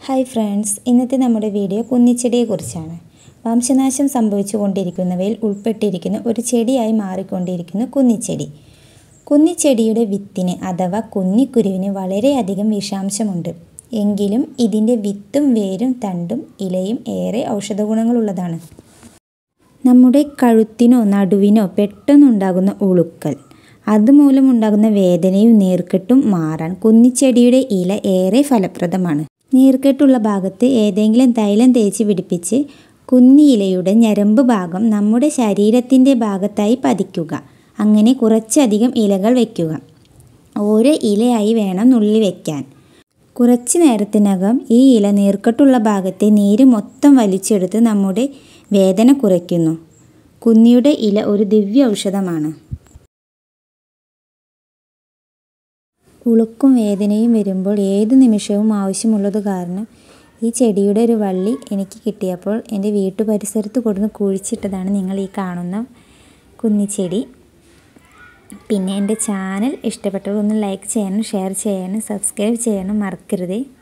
hi friends ഇന്നത്തെ നമ്മുടെ video കുന്നിച്ചെടിയെക്കുറിച്ചാണ് വംശനാശം സംഭവിച്ചുകൊണ്ടിരിക്കുന്നവയിൽ ഉൾപ്പെട്ടിരിക്കുന്ന ഒരു ചെടിയായി മാറിക്കൊണ്ടിരിക്കുന്ന കുന്നിച്ചെടി കുന്നിച്ചെടിയുടെ വിത്തിന് അഥവാ കുന്നിക്കുരുവിന് വളരെയധികം വിഷാംശമുണ്ട് എങ്കിലും ഇതിൻ്റെ വിത്തും വേരും തണ്ടും ഇലയും ഏറെ ഔഷധഗുണങ്ങളുള്ളതാണ് നമ്മുടെ കഴുത്തിനോ നടുവിനോ പെട്ടെന്നുണ്ടാകുന്ന ഉളുക്കൽ അതുമൂലമുണ്ടാകുന്ന വേദനയും നീർക്കെട്ടും മാറാൻ കുന്നിച്ചെടിയുടെ ഇല ഏറെ ഫലപ്രദമാണ് നീർക്കെട്ടുള്ള ഭാഗത്ത് ഏതെങ്കിലും തൈലം തേച്ച് പിടിപ്പിച്ച് കുന്നിയിലയുടെ ഞരമ്പ് ഭാഗം നമ്മുടെ ശരീരത്തിൻ്റെ ഭാഗത്തായി പതിക്കുക അങ്ങനെ കുറച്ചധികം ഇലകൾ വയ്ക്കുക ഓരോ ഇലയായി വേണം നുള്ളി വയ്ക്കാൻ കുറച്ച് നേരത്തിനകം ഈ ഇല നീർക്കെട്ടുള്ള ഭാഗത്തെ നീര് മൊത്തം വലിച്ചെടുത്ത് നമ്മുടെ വേദന കുറയ്ക്കുന്നു കുന്നിയുടെ ഇല ഒരു ദിവ്യ ഔഷധമാണ് ഉളുക്കും വേദനയും വരുമ്പോൾ ഏതു നിമിഷവും ആവശ്യമുള്ളത് കാരണം ഈ ചെടിയുടെ ഒരു വള്ളി എനിക്ക് കിട്ടിയപ്പോൾ എൻ്റെ വീട്ടു പരിസരത്ത് കൊടുന്ന് കുഴിച്ചിട്ടതാണ് നിങ്ങൾ ഈ കാണുന്ന കുന്നിച്ചെടി പിന്നെ എൻ്റെ ചാനൽ ഇഷ്ടപ്പെട്ടവർ ഒന്ന് ലൈക്ക് ചെയ്യാനും ഷെയർ ചെയ്യാനും സബ്സ്ക്രൈബ് ചെയ്യാനും മറക്കരുതേ